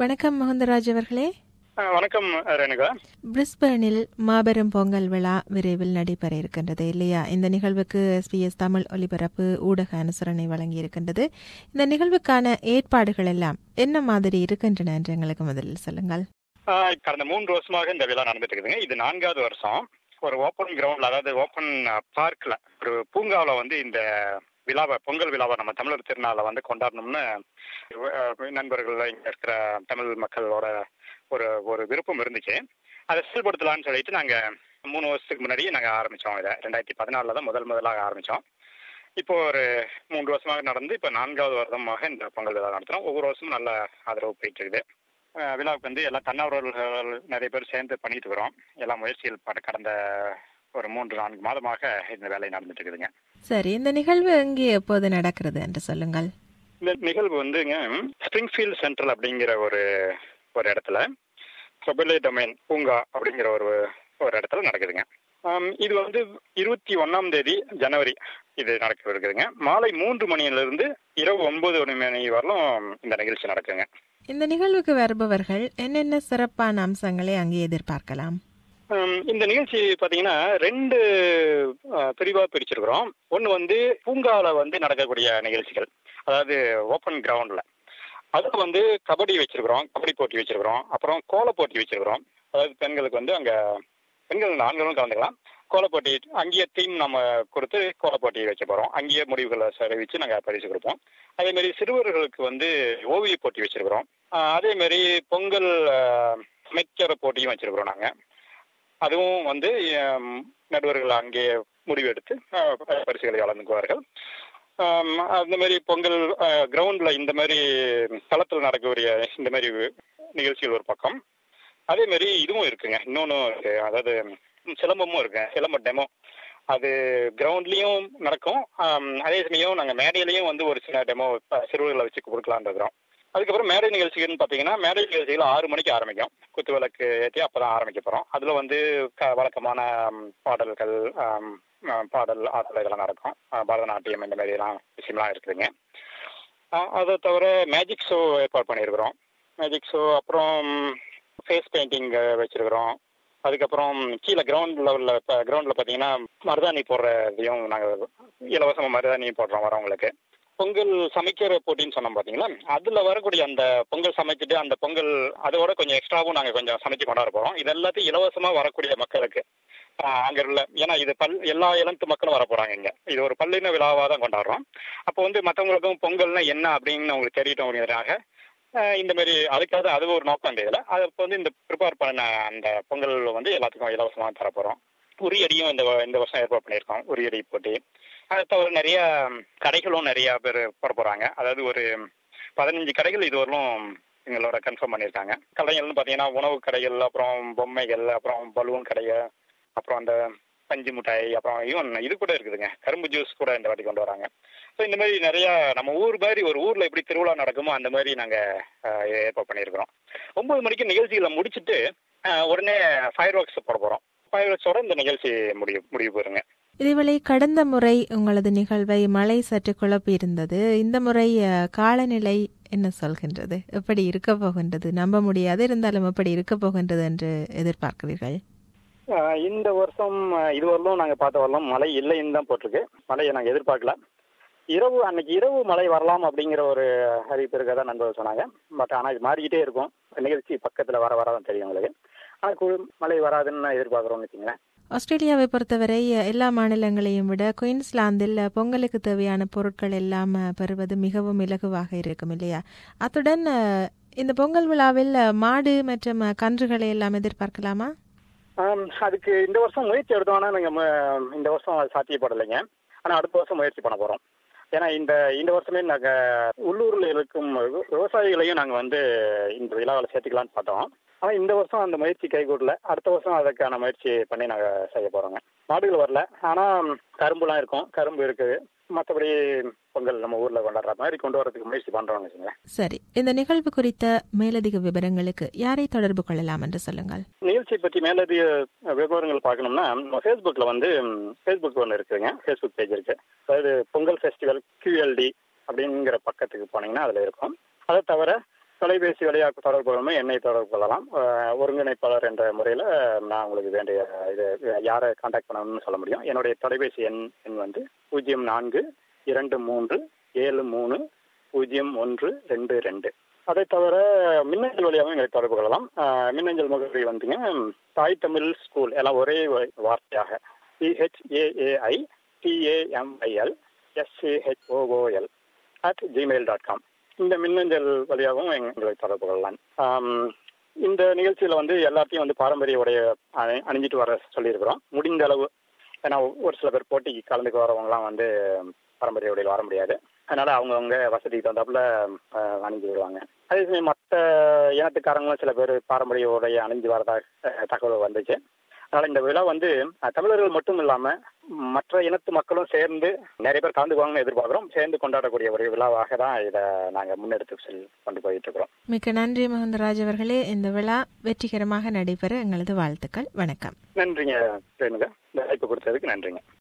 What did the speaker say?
வணக்கம் மோகந்தராஜ் அவர்களே ஆ, வணக்கம் ரேணுகா பிரிஸ்பேனில் மாபெரும் பொங்கல் விழா விரைவில் நடைபெற இருக்கின்றது இல்லையா இந்த நிகழ்வுக்கு எஸ்பிஎஸ் தமிழ் ஒலிபரப்பு ஊடக அனுசரணை வழங்கி இருக்கின்றது இந்த நிகழ்வுக்கான ஏற்பாடுகள் எல்லாம் என்ன மாதிரி இருக்கின்றன என்று எங்களுக்கு முதலில் சொல்லுங்கள் ஆ, கடந்த மூன்று வருஷமாக இந்த விழா நடந்துட்டு இருக்குதுங்க இது நான்காவது வருஷம் ஒரு ஓப்பன் கிரவுண்ட்ல அதாவது ஓப்பன் பார்க்ல ஒரு பூங்காவில் வந்து இந்த விழாவை பொங்கல் விழாவை நம்ம தமிழர் திருநாளை வந்து கொண்டாடணும்னு அஹ், நண்பர்கள் இங்க இருக்கிற தமிழ் மக்களோட ஒரு ஒரு விருப்பம் இருந்துச்சு அதை செயல்படுத்தலாம்னு சொல்லிட்டு நாங்க மூணு வருஷத்துக்கு முன்னாடியே நாங்க ஆரம்பிச்சோம் இதை ரெண்டாயிரத்தி பதினாலில் தான் முதல் முதலாக ஆரம்பிச்சோம் இப்போ ஒரு மூன்று வருஷமாக நடந்து இப்போ நான்காவது வருடமாக இந்த பொங்கல் விழா நடத்துறோம் ஒவ்வொரு வருஷமும் நல்ல ஆதரவு போயிட்டு இருக்குது அஹ் விழாவுக்கு வந்து எல்லா தன்னார்வலர்கள் நிறைய பேர் சேர்ந்து பண்ணிட்டு இருக்கிறோம் எல்லா முயற்சிகள் பட- கடந்த ஒரு மூன்று நான்கு மாதமாக இந்த வேலை நடந்துட்டு இருக்குதுங்க சரி இந்த நிகழ்வு எங்கே எப்போது நடக்கிறது என்று சொல்லுங்கள் இந்த நிகழ்வு வந்துங்க ஸ்ப்ரிங்ஃபீல்ட் சென்ட்ரல் அப்படிங்கிற ஒரு ஒரு இடத்துல சொபலே டொமைன் பூங்கா அப்படிங்கிற ஒரு ஒரு இடத்துல நடக்குதுங்க ஆம், இது வந்து இருபத்தி ஒன்னாம் தேதி ஜனவரி இது நடக்க இருக்குதுங்க மாலை மூன்று மணியிலிருந்து இரவு ஒன்பது மணி வரலும் இந்த நிகழ்ச்சி நடக்குங்க இந்த நிகழ்வுக்கு வருபவர்கள் என்னென்ன சிறப்பான அம்சங்களை அங்கே எதிர்பார்க்கலாம் ஹம், இந்த நிகழ்ச்சி பாத்தீங்கன்னா ரெண்டு பிரிவா பிரிச்சிருக்கிறோம் ஒன்னு வந்து பூங்கால வந்து நடக்கக்கூடிய நிகழ்ச்சிகள் அதாவது ஓப்பன் கிரவுண்ட்ல அதுக்கு வந்து கபடி வச்சிருக்கிறோம் கபடி போட்டி வச்சிருக்கிறோம் அப்புறம் கோல போட்டி வச்சிருக்கிறோம் அதாவது பெண்களுக்கு வந்து அங்க பெண்கள் ஆண்களும் கலந்துக்கலாம் கோல போட்டி அங்கேயே டீம் நம்ம கொடுத்து கோல போட்டி வைக்க போறோம் அங்கேயே முடிவுகளை தெரிவித்து நாங்க பரிசு கொடுப்போம் அதே மாதிரி சிறுவர்களுக்கு வந்து ஓவிய போட்டி வச்சிருக்கிறோம் ஆஹ் அதே மாதிரி பொங்கல் ஆஹ், அமைச்சர போட்டியும் வச்சிருக்கிறோம் நாங்க அதுவும் வந்து ஹம், நடுவர்கள் அங்கே முடிவெடுத்து அஹ், பரிசுகளை வழங்குவார்கள் ஆம், அந்த மாதிரி பொங்கல் கிரவுண்ட்ல இந்த மாதிரி களத்தில் நடக்கக்கூடிய இந்த மாதிரி நிகழ்ச்சிகள் ஒரு பக்கம் அதே மாதிரி இதுவும் இருக்குங்க இன்னொன்று இருக்கு அதாவது சிலம்பமும் இருக்கு சிலம்ப டெமோ அது கிரவுண்ட்லயும் நடக்கும் ஆம், அதே சமயம் நாங்கள் மேடையிலையும் வந்து ஒரு சின்ன டெமோ சிறுவர்களை வச்சு கொடுக்கலான்னு இருக்கிறோம் அதுக்கப்புறம் மேடை நிகழ்ச்சிகள்னு பார்த்தீங்கன்னா மேடை நிகழ்ச்சிகள் ஆறு மணிக்கு ஆரம்பிக்கும் குத்து விளக்கு ஏற்றி அப்போ தான் ஆரம்பிக்க போகிறோம் அதில் வந்து க வழக்கமான ம், பாடல்கள் ஆம், ஆ, பாடல் ஆடல் இதெல்லாம் நடக்கும் ஆ, பரதநாட்டியம் இந்த மாதிரிலாம் விஷயம்லாம் இருக்குதுங்க ஆ, அதை தவிர மேஜிக் ஷோ ஏற்பாடு பண்ணியிருக்கிறோம் மேஜிக் ஷோ அப்புறம் ஃபேஸ் பெயிண்டிங் வச்சிருக்கிறோம் அதுக்கப்புறம் கீழே கிரவுண்ட் லெவலில் இப்போ கிரவுண்டில் பார்த்தீங்கன்னா மருதாணி போடுறதையும் நாங்கள் இலவசமாக மருதாணி போடுறோம் வரவங்களுக்கு பொங்கல் சமைக்கிற போட்டின்னு சொன்னோம் பார்த்தீங்களா அதில் வரக்கூடிய அந்த பொங்கல் சமைச்சிட்டு அந்த பொங்கல் அதோட கொஞ்சம் எக்ஸ்ட்ராவும் நாங்கள் கொஞ்சம் சமைச்சு கொண்டாட போகிறோம் இது எல்லாத்தையும் இலவசமாக வரக்கூடிய மக்களுக்கு ஆஹ் அங்க உள்ள ஏன்னா இது பல் எல்லா இளத்து மக்களும் வர போறாங்க இங்க இது ஒரு பல்லின விழாவாக தான் கொண்டாடுறோம் அப்போ வந்து மற்றவங்களுக்கும் பொங்கல்னா என்ன அப்படின்னு அவங்களுக்கு தெரியட்டும் அப்படிங்கிறதுக்காக ஆஹ் இந்த மாதிரி அதுக்காக அது ஒரு நோக்கம் இந்த இதில் அது இப்போ வந்து இந்த ப்ரிப்பேர் பண்ண அந்த பொங்கல் வந்து எல்லாத்துக்கும் இலவசமாக தர போகிறோம் உரியடியும் இந்த வ- இந்த வருஷம் ஏற்பாடு பண்ணியிருக்கோம் உரியடி போட்டி அதை தவிர நிறைய கடைகளும் நிறைய பேர் போட போகிறாங்க அதாவது ஒரு பதினஞ்சு கடைகள் இது வரலும் எங்களோட கன்ஃபார்ம் பண்ணியிருக்காங்க கடைகள்னு பார்த்தீங்கன்னா உணவு கடைகள் அப்புறம் பொம்மைகள் அப்புறம் பலூன் கடைகள் அப்புறம் அந்த பஞ்சு மிட்டாய் அப்புறம் ஈவன் இது கூட இருக்குதுங்க கரும்பு ஜூஸ் கூட இந்த வாட்டி கொண்டு வராங்க ஸோ இந்த மாதிரி நிறைய நம்ம ஊர் மாதிரி ஒரு ஊர்ல எப்படி திருவிழா நடக்குமோ அந்த மாதிரி நாங்க அஹ், ஏற்பாடு பண்ணியிருக்கிறோம் ஒன்பது மணிக்கு நிகழ்ச்சிகளை முடிச்சுட்டு அஹ், உடனே ஃபயர் ஒர்க்ஸ் போட போறோம் ஃபயர் ஒர்க்ஸோட இந்த நிகழ்ச்சி முடிவு முடிவு போயிருங்க இதேவேளை கடந்த முறை உங்களது நிகழ்வை மழை சற்று குழப்பி இருந்தது இந்த முறை அஹ், காலநிலை என்ன சொல்கின்றது எப்படி இருக்க போகின்றது நம்ப முடியாது இருந்தாலும் எப்படி இருக்க போகின்றது என்று எதிர்பார்க்கிறீர்கள் அஹ், இந்த வருஷம் அஹ், இது வரலும் நாங்க பார்த்த வரலாம் மழை இல்லைன்னு தான் போட்டிருக்கு மழையை நாங்க எதிர்பார்க்கல இரவு அன்னைக்கு இரவு மழை வரலாம் அப்படிங்கிற ஒரு அறிவிப்பு இருக்கதான் நண்பர்கள் சொன்னாங்க பட் ஆனா இது மாறிக்கிட்டே இருக்கும் நிகழ்ச்சி பக்கத்துல வர வரதான் தெரியும் உங்களுக்கு ஆனா கு- மழை வராதுன்னு எதிர்பார்க்குறோம்னு வச்சுங்களேன் ஆஸ்திரேலியாவை பொறுத்தவரை அஹ், எல்லா மாநிலங்களையும் விட குயின்ஸ்லாந்தில் அஹ், பொங்கலுக்கு தேவையான பொருட்கள் எல்லாம் அஹ், பெறுவது மிகவும் இலகுவாக இருக்கும் இல்லையா அத்துடன் அஹ், இந்த பொங்கல் விழாவில் அஹ், மாடு மற்றும் அஹ், கன்றுகளை எல்லாம் எதிர்பார்க்கலாமா ஆம், அதுக்கு இந்த வருஷம் முயற்சி எடுத்தோம்னா நாங்க மு- இந்த வருஷம் அது சாத்தியப்படலைங்க ஆனா அடுத்த வருஷம் முயற்சி பண்ண போறோம் ஏன்னா இந்த இந்த வருஷமே நாங்க உள்ளூர்ல இருக்கும் விவ- விவசாயிகளையும் நாங்க வந்து இந்த விழாவில் சேர்த்துக்கலாம்னு பார்த்தோம் ஆனா இந்த வருஷம் அந்த முயற்சி கைகூடல அடுத்த வருஷம் அதுக்கான முயற்சி பண்ணி நாங்க செய்ய போறோங்க மாடுகள் வரல ஆனா கரும்புலாம் இருக்கும் கரும்பு இருக்குது மற்றபடி பொங்கல் நம்ம ஊர்ல கொண்டாடுற மாதிரி கொண்டு வரதுக்கு முயற்சி பண்றோம்னு வச்சுங்களேன் சரி இந்த நிகழ்வு குறித்த மேலதிக விவரங்களுக்கு யாரை தொடர்பு கொள்ளலாம் என்று சொல்லுங்கள் நிகழ்ச்சியை பற்றி மேலதிக விவரங்கள் பார்க்கணும்னா நம்ம ஃபேஸ்புக்கில் வந்து ஃபேஸ்புக் ஒன்று இருக்குதுங்க ஃபேஸ்புக் பேஜ் இருக்கு அதாவது பொங்கல் ஃபெஸ்டிவல் QLD அப்படிங்கிற பக்கத்துக்கு போனீங்கன்னா அதில் இருக்கும் அதை தவிர தொலைபேசி வழியாக தொடர்பு கொள்ளுமே என்னை தொடர்பு கொள்ளலாம் அஹ், ஒருங்கிணைப்பாளர் என்ற முறையில் நான் உங்களுக்கு வேண்டிய இது யாரை காண்டாக்ட் பண்ணணும்னு சொல்ல முடியும் என்னுடைய தொலைபேசி எண் எண் வந்து பூஜ்ஜியம் நான்கு இரண்டு மூன்று ஏழு மூணு பூஜ்ஜியம் ஒன்று ரெண்டு ரெண்டு அதை தவிர மின்னஞ்சல் வழியாகவும் எங்களை தொடர்பு கொள்ளலாம் அஹ், மின்னஞ்சல் முகவரி வந்துங்க தாய் தமிழ் ஸ்கூல் எல்லாம் ஒரே வ- வார்த்தையாக C H A A I T A M I L S C H O O L at Gmail dot com இந்த மின்னஞ்சல் வழியாகவும் எங்களை தொடர்பு கொள்ளலாம் ஆம், இந்த நிகழ்ச்சியில் வந்து எல்லாத்தையும் வந்து பாரம்பரிய உடைய அணி- அணிஞ்சிட்டு வர சொல்லியிருக்கிறோம் முடிந்த அளவு ஏன்னா ஒரு சில பேர் போட்டிக்கு கலந்துக்கு வரவங்கலாம் வந்து பாரம்பரிய உடையில் வர முடியாது அதனால அவங்கவுங்க வசதிக்கு தகுந்தாப்புல அஹ், அணிஞ்சு வருவாங்க அதே சமயம் மற்ற இனத்துக்காரங்களும் சில பேர் பாரம்பரிய உடையை அணிஞ்சு வரதா அஹ், தகவல் வந்துச்சு அதனால இந்த விழா வந்து அஹ், தமிழர்கள் மட்டும் இல்லாம மற்ற இனத்து மக்களும் சேர்ந்து நிறைய பேர் கலந்துக்குவாங்கன்னு எதிர்பார்க்கிறோம் சேர்ந்து கொண்டாடக்கூடிய ஒரு விழாவாக தான் இதை நாங்க முன்னெடுத்து செல் கொண்டு போயிட்டு இருக்கிறோம் மிக்க நன்றி மகந்தராஜ் அவர்களே இந்த விழா வெற்றிகரமாக நடைபெற எங்களது வாழ்த்துக்கள் வணக்கம் நன்றிங்க ரேணுகா இந்த வாய்ப்பு கொடுத்ததுக்கு நன்றிங்க